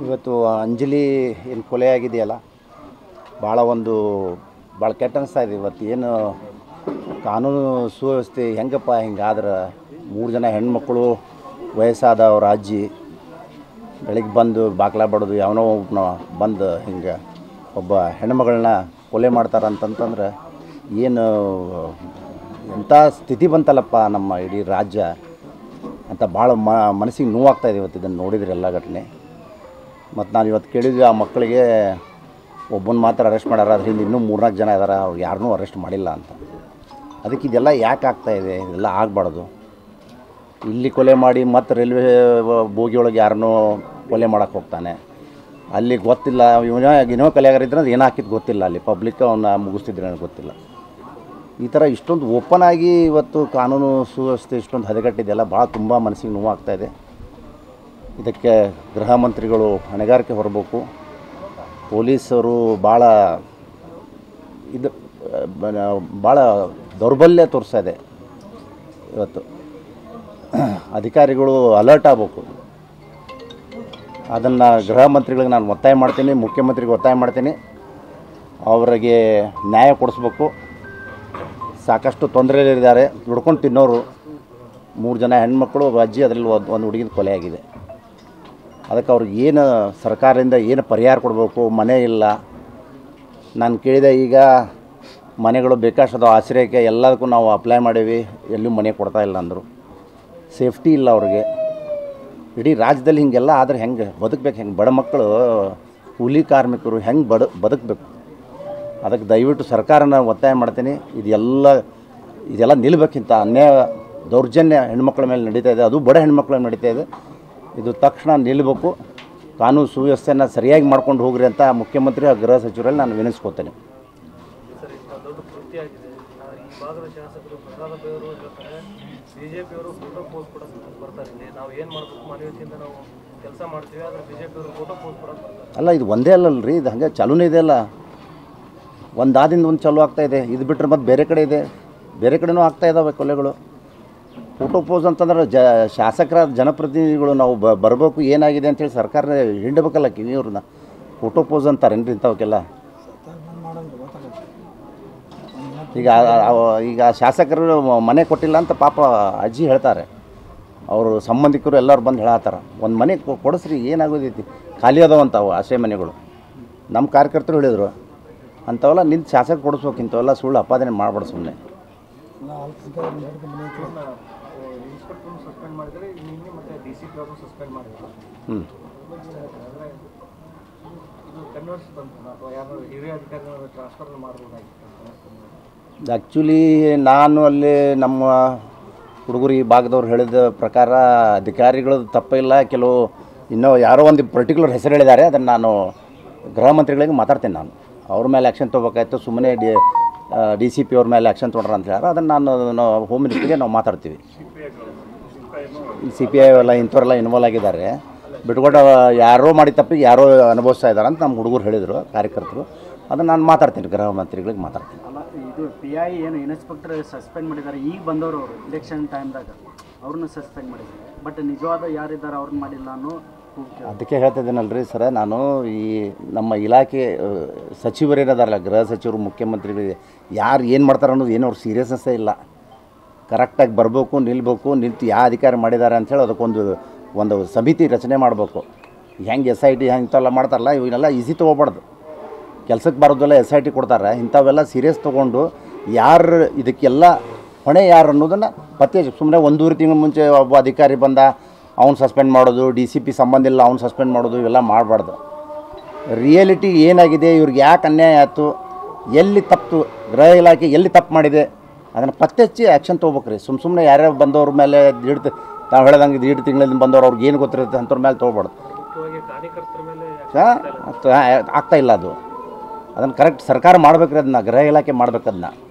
ಇವತ್ತು ಅಂಜಲಿ ಏನು ಕೊಲೆ ಆಗಿದೆಯಲ್ಲ ಭಾಳ ಒಂದು ಭಾಳ ಕೆಟ್ಟ ಅನಿಸ್ತಾ ಇದೆ ಇವತ್ತು ಏನು ಕಾನೂನು ಸುವ್ಯವಸ್ಥೆ ಹೆಂಗಪ್ಪ ಹಿಂಗಾದ್ರೆ ಮೂರು ಜನ ಹೆಣ್ಮಕ್ಳು ವಯಸ್ಸಾದ ಅವ್ರ ಅಜ್ಜಿ ಬೆಳಿಗ್ಗೆ ಬಂದು ಬಾಗ್ಲ ಬಡೋದು ಯಾವನೋ ಒಬ್ಬನ ಬಂದು ಹಿಂಗೆ ಒಬ್ಬ ಹೆಣ್ಮಗಳನ್ನ ಕೊಲೆ ಮಾಡ್ತಾರಂತಂತಂದ್ರೆ ಏನು ಎಂಥ ಸ್ಥಿತಿ ಬಂತಲ್ಲಪ್ಪ ನಮ್ಮ ಇಡೀ ರಾಜ್ಯ ಅಂತ ಭಾಳ ಮ ಮನಸ್ಸಿಗೆ ನೋವಾಗ್ತಾಯಿದೆ ಇವತ್ತು ಇದನ್ನು ನೋಡಿದ್ರೆ ಎಲ್ಲ ಘಟನೆ ಮತ್ತು ನಾನು ಇವತ್ತು ಕೇಳಿದ್ವಿ ಆ ಮಕ್ಕಳಿಗೆ ಒಬ್ಬನ ಮಾತ್ರ ಅರೆಸ್ಟ್ ಮಾಡ್ಯಾರ ಅದ್ರ ಹಿಂದೆ ಇನ್ನೂ ಮೂರ್ನಾಲ್ಕು ಜನ ಇದ್ದಾರೆ ಅವ್ರು ಯಾರನ್ನೂ ಅರೆಸ್ಟ್ ಮಾಡಿಲ್ಲ ಅಂತ ಅದಕ್ಕೆ ಇದೆಲ್ಲ ಯಾಕೆ ಆಗ್ತಾ ಇದೆ ಇದೆಲ್ಲ ಆಗಬಾರ್ದು ಇಲ್ಲಿ ಕೊಲೆ ಮಾಡಿ ಮತ್ತು ರೈಲ್ವೆ ಬೋಗಿಯೊಳಗೆ ಯಾರನ್ನೂ ಕೊಲೆ ಮಾಡೋಕ್ಕೆ ಹೋಗ್ತಾನೆ ಅಲ್ಲಿ ಗೊತ್ತಿಲ್ಲ ಇವನ ಇನ್ನೋ ಕಲೆಗಾರ ಇದ್ರೆ ಅದು ಏನು ಹಾಕಿದ್ದು ಗೊತ್ತಿಲ್ಲ ಅಲ್ಲಿ ಪಬ್ಲಿಕ್ ಅವನ್ನ ಮುಗಿಸ್ತಿದ್ರೆ ನನಗೆ ಗೊತ್ತಿಲ್ಲ ಈ ಥರ ಇಷ್ಟೊಂದು ಓಪನ್ ಆಗಿ ಇವತ್ತು ಕಾನೂನು ಸುವ್ಯವಸ್ಥೆ ಇಷ್ಟೊಂದು ಹದಗೆಟ್ಟಿದೆಯಲ್ಲ ಭಾಳ ತುಂಬ ಮನಸ್ಸಿಗೆ ನೋವಾಗ್ತಾ ಇದೆ ಇದಕ್ಕೆ ಗೃಹ ಮಂತ್ರಿಗಳು ಹೊಣೆಗಾರಿಕೆ ಹೊರಬೇಕು ಪೊಲೀಸರು ಭಾಳ ಇದು ಭಾಳ ದೌರ್ಬಲ್ಯ ತೋರಿಸ್ತಾ ಇದೆ ಇವತ್ತು ಅಧಿಕಾರಿಗಳು ಅಲರ್ಟ್ ಆಗಬೇಕು ಅದನ್ನು ಗೃಹ ಮಂತ್ರಿಗಳಿಗೆ ನಾನು ಒತ್ತಾಯ ಮಾಡ್ತೀನಿ ಮುಖ್ಯಮಂತ್ರಿಗೆ ಒತ್ತಾಯ ಮಾಡ್ತೀನಿ ಅವರಿಗೆ ನ್ಯಾಯ ಕೊಡಿಸ್ಬೇಕು ಸಾಕಷ್ಟು ತೊಂದರೆಯಲ್ಲಿದ್ದಾರೆ ದುಡ್ಕೊಂಡು ತಿನ್ನೋರು ಮೂರು ಜನ ಹೆಣ್ಮಕ್ಳು ಒಬ್ಬ ಅಜ್ಜಿ ಅದರಲ್ಲಿ ಒಂದು ಒಂದು ಹುಡುಗಿನ ಕೊಲೆ ಆಗಿದೆ ಅದಕ್ಕೆ ಅವ್ರಿಗೆ ಏನು ಸರ್ಕಾರದಿಂದ ಏನು ಪರಿಹಾರ ಕೊಡಬೇಕು ಮನೆ ಇಲ್ಲ ನಾನು ಕೇಳಿದೆ ಈಗ ಮನೆಗಳು ಬೇಕಾದಷ್ಟು ಆಶ್ರಯಕ್ಕೆ ಎಲ್ಲದಕ್ಕೂ ನಾವು ಅಪ್ಲೈ ಮಾಡೀವಿ ಎಲ್ಲೂ ಮನೆ ಕೊಡ್ತಾ ಇಲ್ಲ ಅಂದರು ಸೇಫ್ಟಿ ಇಲ್ಲ ಅವ್ರಿಗೆ ಇಡೀ ರಾಜ್ಯದಲ್ಲಿ ಹಿಂಗೆಲ್ಲ ಆದರೆ ಹೆಂಗೆ ಬದುಕಬೇಕು ಹೆಂಗೆ ಬಡ ಮಕ್ಕಳು ಕೂಲಿ ಕಾರ್ಮಿಕರು ಹೆಂಗೆ ಬಡ ಬದುಕಬೇಕು ಅದಕ್ಕೆ ದಯವಿಟ್ಟು ಸರ್ಕಾರನ ಒತ್ತಾಯ ಮಾಡ್ತೀನಿ ಇದೆಲ್ಲ ಇದೆಲ್ಲ ನಿಲ್ಲಬೇಕಿಂತ ಅನ್ಯಾಯ ದೌರ್ಜನ್ಯ ಹೆಣ್ಮಕ್ಳ ಮೇಲೆ ನಡೀತಾ ಇದೆ ಅದು ಬಡ ಹೆಣ್ಮಕ್ಳ ಮೇಲೆ ನಡೀತಾ ಇದೆ ಇದು ತಕ್ಷಣ ನಿಲ್ಲಬೇಕು ಕಾನೂನು ಸುವ್ಯವಸ್ಥೆಯನ್ನು ಸರಿಯಾಗಿ ಮಾಡ್ಕೊಂಡು ಹೋಗ್ರಿ ಅಂತ ಮುಖ್ಯಮಂತ್ರಿ ಹಾಗೂ ಗೃಹ ಸಚಿವರಲ್ಲಿ ನಾನು ವಿನಿಸ್ಕೋತೇನೆ ಸರ್ ಇಂಥ ದೊಡ್ಡ ಕೃತ್ಯ ಆಗಿದೆ ಆ, ಈ ಭಾಗದ ಶಾಸಕರು ಪ್ರಸಾದಪ್ಪವರು ಹೇಳ್ತಾರೆ ಬಿಜೆಪಿಯವರು ಫೋಟೋ ಪೋಸ್ ಕೂಡ ಬರ್ತಾರೆ ಇಲ್ಲಿ ನಾವು ಏನು ಮಾಡಬೇಕು ಮಾನವೀಯತೆಯಿಂದ ನಾವು ಕೆಲಸ ಮಾಡ್ತೀವಿ ಆದರೆ ಬಿಜೆಪಿಯವರು ಫೋಟೋ ಪೋಸ್ ಕೊಡೋಕೆ ಬರ್ತಾರೆ ಅಲ್ಲ ಇದು ಒಂದೇ ಅಲ್ಲಲ್ಲ ರೀ ಇದು ಹಂಗೆ ಚಾಲೂನೇ ಇದೆಯಲ್ಲ ಒಂದು ಆದಿಂದ ಒಂದು ಚಾಲೂ ಆಗ್ತಾ ಇದೆ ಇದು ಬಿಟ್ಟರೆ ಮತ್ತು ಬೇರೆ ಕಡೆ ಇದೆ ಬೇರೆ ಕಡೆನೂ ಆಗ್ತಾ ಇದ್ದಾವೆ ಕೊಲೆಗಳು ಫೋಟೋ ಪೋಸ್ ಅಂತಂದ್ರೆ ಜ ಶಾಸಕರ ಜನಪ್ರತಿನಿಧಿಗಳು ನಾವು ಬ ಬರಬೇಕು ಏನಾಗಿದೆ ಅಂತೇಳಿ ಸರ್ಕಾರ ಹಿಂಡಬೇಕಲ್ಲ ಕಿವಿಯವ್ರನ್ನ ಫೋಟೋ ಪೋಸ್ ಅಂತಾರೇನ್ರಿ ಇಂಥವಕ್ಕೆಲ್ಲ ಈಗ ಆ- ಆ- ಈಗ ಶಾಸಕರು ಮನೆ ಕೊಟ್ಟಿಲ್ಲ ಅಂತ ಪಾಪ ಅಜ್ಜಿ ಹೇಳ್ತಾರೆ ಅವರು ಸಂಬಂಧಿಕರು ಎಲ್ಲರೂ ಬಂದು ಹೇಳತ್ತಾರ ಒಂದು ಮನೆ ಕೊ- ಕೊಡಿಸ್ರಿ ಏನಾಗೋದೈತಿ ಖಾಲಿ ಅದಾವ ಅವು ಆಶ್ರಯ ಮನೆಗಳು ನಮ್ಮ ಕಾರ್ಯಕರ್ತರು ಹೇಳಿದರು ಅಂಥವೆಲ್ಲ ನಿಂತು ಶಾಸಕ ಕೊಡಿಸ್ಬೇಕು ಇಂಥವೆಲ್ಲ ಸುಳ್ಳು ಅಪಾದನೆ ಮಾಡಬೇಡ ಸುಮ್ಮನೆ ಇನ್ಸ್ಪೆಕ್ಟರ್ ಸಸ್ಪೆಂಡ್ ಮಾಡಿದರೆ ನಿನ್ನೆ ಮತ್ತೆ ಡಿ ಸಿ ಪಿ ಅವರು ಸಸ್ಪೆಂಡ್ ಮಾಡಿದ್ದಾರೆ ಹ್ಞೂ ಅಂದರೆ ಇದು ಕನ್ವರ್ಸ್ ಬಂತು ಅಥವಾ ಯಾರು ಹಿರಿಯ ಅಧಿಕಾರಿಗಳು ಟ್ರಾನ್ಸ್ಫರ್ ಮಾಡ್ಬೋದಾಗಿತ್ತು ಆ್ಯಕ್ಚುಲಿ ನಾನು ಅಲ್ಲಿ ನಮ್ಮ ಹುಡುಗರು ಈ ಭಾಗದವ್ರು ಹೇಳಿದ ಪ್ರಕಾರ ಅಧಿಕಾರಿಗಳದ್ದು ತಪ್ಪಿಲ್ಲ ಕೆಲವು ಇನ್ನೂ ಯಾರೋ ಒಂದು ಪರ್ಟಿಕ್ಯುಲರ್ ಹೆಸರು ಹೇಳಿದ್ದಾರೆ ಅದನ್ನು ನಾನು ಗೃಹ ಮಂತ್ರಿಗಳಿಗೆ ಮಾತಾಡ್ತೀನಿ ನಾನು ಅವ್ರ ಮೇಲೆ ಆ್ಯಕ್ಷನ್ ತೊಗೋಬೇಕಾಯ್ತು ಸುಮ್ಮನೆ ಡಿ ಡಿ ಸಿ ಪಿ ಅವ್ರ ಮೇಲೆ ಆ್ಯಕ್ಷನ್ ತೊಗೊಂಡ್ರ ಅಂತ ಹೇಳ್ಯಾರ ಅದನ್ನು ನಾನು ನಾವು ಹೋಮ್ ಮಿನಿಸ್ಟ್ರಿಗೆ ನಾವು ಮಾತಾಡ್ತೀವಿ ಈ ಸಿ ಪಿ ಐ ಎಲ್ಲ ಇಂಥವ್ರೆಲ್ಲ ಇನ್ವಾಲ್ವ್ ಆಗಿದ್ದಾರೆ ಬಿಟ್ಕೊಟ್ಟು ಯಾರೋ ಮಾಡಿದ ತಪ್ಪಿಗೆ ಯಾರೋ ಅನುಭವಿಸ್ತಾ ಇದ್ದಾರೆ ಅಂತ ನಮ್ಮ ಹುಡುಗರು ಹೇಳಿದರು ಕಾರ್ಯಕರ್ತರು ಅದನ್ನು ನಾನು ಮಾತಾಡ್ತೀನಿ ಗೃಹ ಮಂತ್ರಿಗಳಿಗೆ ಮಾತಾಡ್ತೀನಿ ಅಲ್ಲ ಇದು ಪಿ ಐ ಏನು ಇನ್ಸ್ಪೆಕ್ಟರ್ ಸಸ್ಪೆಂಡ್ ಮಾಡಿದ್ದಾರೆ ಈಗ ಬಂದವರು ಅವರು ಇಲೆಕ್ಷನ್ ಟೈಮ್ದಾಗ ಅವ್ರನ್ನ ಸಸ್ಪೆಂಡ್ ಮಾಡಿದ್ದಾರೆ ಬಟ್ ನಿಜವಾದ ಯಾರಿದ್ದಾರೆ ಅವ್ರನ್ನ ಮಾಡಿಲ್ಲ ಅನ್ನೋ ಕೂಗ್ತಾರೆ. ಅದಕ್ಕೆ ಹೇಳ್ತಿದ್ದೀನಲ್ರಿ ಸರ ನಾನು ಈ ನಮ್ಮ ಇಲಾಖೆ ಆ, ಸಚಿವರೇನದಾರಲ್ಲ ಗೃಹ ಸಚಿವರು ಮುಖ್ಯಮಂತ್ರಿಗಳಿಗೆ ಯಾರು ಏನು ಮಾಡ್ತಾರೆ ಅನ್ನೋದು ಏನೋ ಅವ್ರ ಸೀರಿಯಸ್ನೆಸ್ಸೇ ಇಲ್ಲ ಕರೆಕ್ಟಾಗಿ ಬರಬೇಕು ನಿಲ್ಬೇಕು ನಿಂತು ಯಾವ ಅಧಿಕಾರಿ ಮಾಡಿದ್ದಾರೆ ಅಂಥೇಳಿ ಅದಕ್ಕೊಂದು ಒಂದು ಸಮಿತಿ ರಚನೆ ಮಾಡಬೇಕು ಹೆಂಗೆ ಎಸ್ ಐ ಟಿ ಹೆಂಗೆ ಇಂಥವೆಲ್ಲ ಮಾಡ್ತಾರಲ್ಲ ಇವನ್ನೆಲ್ಲ ಈಸಿ ತೊಗೋಬಾರ್ದು ಕೆಲ್ಸಕ್ಕೆ ಬರೋದೆಲ್ಲ ಎಸ್ ಐ ಟಿ ಕೊಡ್ತಾರೆ ಇಂಥವೆಲ್ಲ ಸೀರಿಯಸ್ ತೊಗೊಂಡು ಯಾರು ಇದಕ್ಕೆಲ್ಲ ಹೊಣೆ ಯಾರು ಅನ್ನೋದನ್ನು ಪತ್ತೆ ಸುಮ್ಮನೆ ಒಂದೂವರೆ ತಿಂಗಳ ಮುಂಚೆ ಒಬ್ಬ ಅಧಿಕಾರಿ ಬಂದ ಅವ್ನು ಸಸ್ಪೆಂಡ್ ಮಾಡೋದು ಡಿ ಸಿ ಪಿ ಸಂಬಂಧ ಇಲ್ಲ ಅವ್ನು ಸಸ್ಪೆಂಡ್ ಮಾಡೋದು ಇವೆಲ್ಲ ಮಾಡಬಾರ್ದು ರಿಯಾಲಿಟಿ ಏನಾಗಿದೆ ಇವ್ರಿಗೆ ಯಾಕೆ ಅನ್ಯಾಯ ಆಯಿತು ಎಲ್ಲಿ ತಪ್ಪು ಗೃಹ ಇಲಾಖೆ ಎಲ್ಲಿ ತಪ್ಪು ಮಾಡಿದೆ ಅದನ್ನು ಪತ್ತೆ ಹಚ್ಚಿ ಆ್ಯಕ್ಷನ್ ತೊಗೋಬೇಕ್ರಿ ಸುಮ್ಮ ಸುಮ್ಮನೆ ಯಾರ್ಯಾರು ಬಂದವ್ರ ಮೇಲೆ ದೀಡ್ ನಾವು ಹೇಳ್ದಂಗೆ ದೀಡ್ ತಿಂಗಳಿಂದ ಬಂದವ್ರು ಅವ್ರಿಗೆ ಏನು ಗೊತ್ತಿರುತ್ತೆ ಅಂಥವ್ರ ಮೇಲೆ ತೊಗೋಬಾರ್ದು ಮುಖ್ಯವಾಗಿ ಕಾರ್ಯಕರ್ತರ ಮೇಲೆ ಹಾಂ ಆಗ್ತಾ ಇಲ್ಲ ಅದು ಅದನ್ನು ಕರೆಕ್ಟ್ ಸರ್ಕಾರ ಮಾಡ್ಬೇಕ್ರಿ ಅದನ್ನ ಗೃಹ ಇಲಾಖೆ ಮಾಡ್ಬೇಕು ಅದನ್ನ